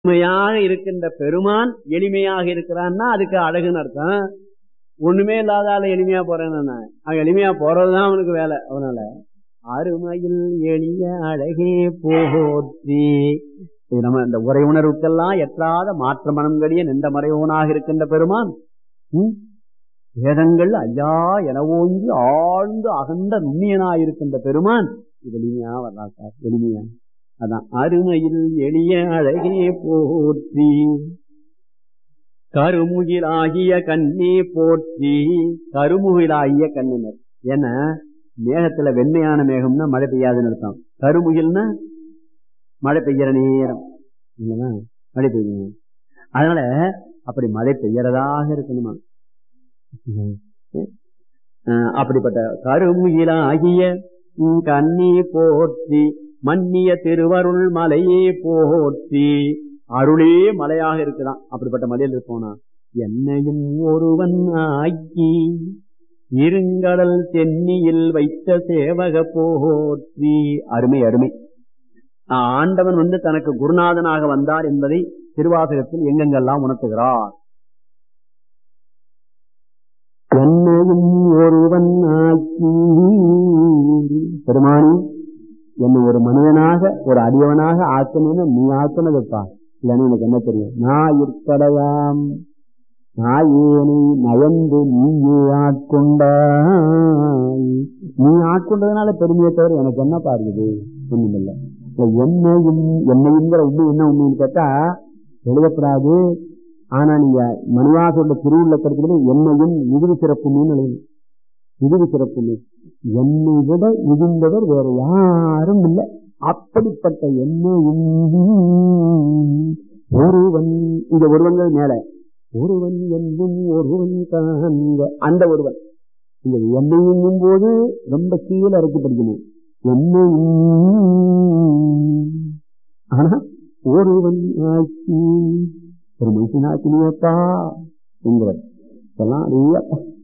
எளிமையாக இருக்கின்ற பெருமான் எளிமையாக இருக்கிறான்னா அதுக்கு அழகுன்னு அர்த்தம் ஒண்ணுமே இல்லாத ஆளு எளிமையா போறேன்னு அவன் எளிமையா போறதுதான் அவனுக்கு வேலை அவனால அருமையில் எளிய அழகே போற்றி இது நம்ம இந்த உரை உணர்வுக்கெல்லாம் எட்டாத மாற்ற மனம் கடிய நின்ற மறைவனாக இருக்கின்ற பெருமான் ம்? வேதங்கள் ஐயா என ஓங்கி ஆழ்ந்து அகன்ற நுண்ணியனாயிருக்கின்ற பெருமான் இது எளிமையா வரா சார் எளிமையா அதான் அருமையில் எளிய அழகே போற்றி கருமுகிலாகிய கண்ணே போற்றி கருமுகிலாகிய கண்ணினர் ஏன்னா மேகத்துல வெண்மையான மேகம்னா மழை பெய்யாதுன்னு அர்த்தம் கருமுகில்னா மழை பெய்யற நேரம் இல்லைன்னா மழை பெய்யும் அதனால அப்படி மழை பெய்யறதாக இருக்கணுமா அஹ் அப்படிப்பட்ட கருமுகிலாகிய கண்ணி போற்றி மன்னிய திருவருள் மலையே போற்றி அருளே மலையாக இருக்குதான் அப்படிப்பட்ட மலையில் இருப்போனா என்னையும் ஒருவன் ஆக்கி இருங்கடல் தென்னியில் வைத்த சேவக போற்றி அருமை அருமை ஆண்டவன் வந்து தனக்கு குருநாதனாக வந்தார் என்பதை திருவாசகத்தில் எங்கெங்கெல்லாம் உணர்த்துகிறார் என்னையும் ஒருவன் ஆக்கி பெருமானி என்னை ஒரு மனிதனாக ஒரு அடியவனாக ஆக்கணும்னு நீ ஆக்குனதுப்பா இல்லைன்னு எனக்கு என்ன தெரியும் நான் இருக்கடையாம் நாயேனை நயந்து நீயே ஆட்கொண்டாய் நீ ஆட்கொண்டதுனால பெருமையை தவிர எனக்கு என்ன பாருக்குது ஒண்ணுமில்லை என்னையும் என்னையுங்கிற உண்மை என்ன உண்மைன்னு கேட்டா எழுதப்படாது ஆனா நீங்க மணிவாசோட திருவுள்ளத்திற்கு என்னையும் மிகுதி சிறப்புன்னு எழுதணும் மிகுதி சிறப்புன்னு என்னை விட மிகுந்தவர் வேற யாரும் இல்லை அப்படிப்பட்ட என்னையும் ஒருவன் இந்த ஒருவங்கள் மேல ஒருவன் என்னும் ஒருவன் காண்க அந்த ஒருவன் இந்த என்னையும் போது ரொம்ப கீழே இறக்கி படிக்கணும் என்னையும் ஆனா ஒருவன் ஆக்கி ஒரு மனுஷனாக்கினியப்பா என்கிறார் இதெல்லாம் நிறைய